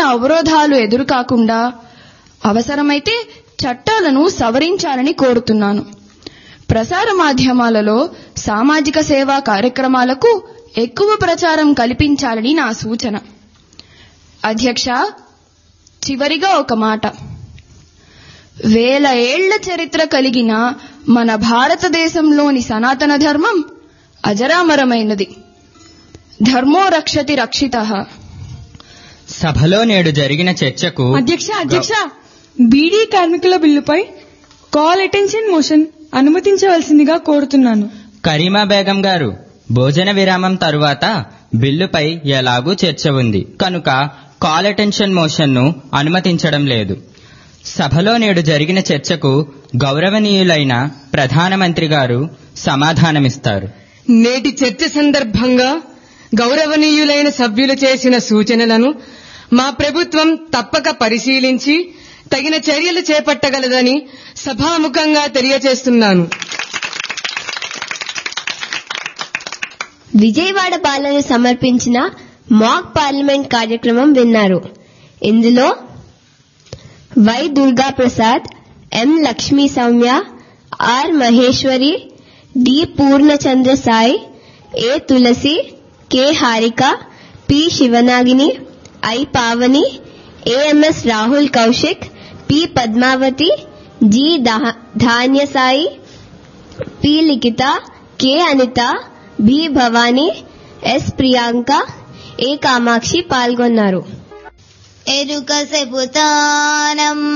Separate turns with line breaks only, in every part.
అవరోధాలు ఎదురుకాకుండా అవసరమైతే చట్టాలను సవరించాలని కోరుతున్నాను ప్రసార మాధ్యమాలలో సామాజిక సేవా కార్యక్రమాలకు ఎక్కువ ప్రచారం కల్పించాలని నా సూచన అధ్యక్ష చివరిగా ఒక మాట వేల ఏళ్ల చరిత్ర కలిగిన మన భారతదేశంలోని సనాతన ధర్మం అజరామరమైనది ధర్మో రక్షతి రక్షిత
సభలో నేడు జరిగిన చర్చకు
అధ్యక్ష అధ్యక్ష బీడీ కార్మికుల బిల్లుపై కాల్ అటెన్షన్ మోషన్ అనుమతించవలసిందిగా కోరుతున్నాను
కరీమా బేగం గారు భోజన విరామం తరువాత బిల్లుపై ఎలాగూ చర్చ ఉంది కనుక కాల్ అటెన్షన్ మోషన్ను అనుమతించడం లేదు సభలో నేడు జరిగిన చర్చకు గౌరవనీయులైన ప్రధానమంత్రి గారు సమాధానమిస్తారు
నేటి చర్చ సందర్భంగా గౌరవనీయులైన సభ్యులు చేసిన సూచనలను మా ప్రభుత్వం తప్పక పరిశీలించి తగిన చర్యలు చేపట్టగలదని సభాముఖంగా తెలియజేస్తున్నాను
విజయవాడ బాలను సమర్పించిన మాక్ పార్లమెంట్ కార్యక్రమం విన్నారు ఇందులో Y Durga Prasad M Lakshmi Soumya R Maheshwari D Purnachandra Sai A Tulasi K Harika P Sivanagini I Pavani A M S Rahul Kaushik P Padmavathi G దా- Dhanya Sai P Likhita K Anitha B Bhavani S Priyanka A Kamakshi పాల్గొన్నారు
ఎరుక చెబుతానమ్మ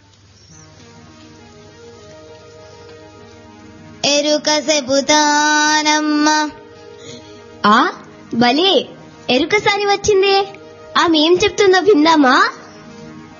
ఎరుక చెబుతానమ్మ
ఆ భలే ఎరుకసారి వచ్చిందే ఆమె ఏం చెప్తుందో విందామా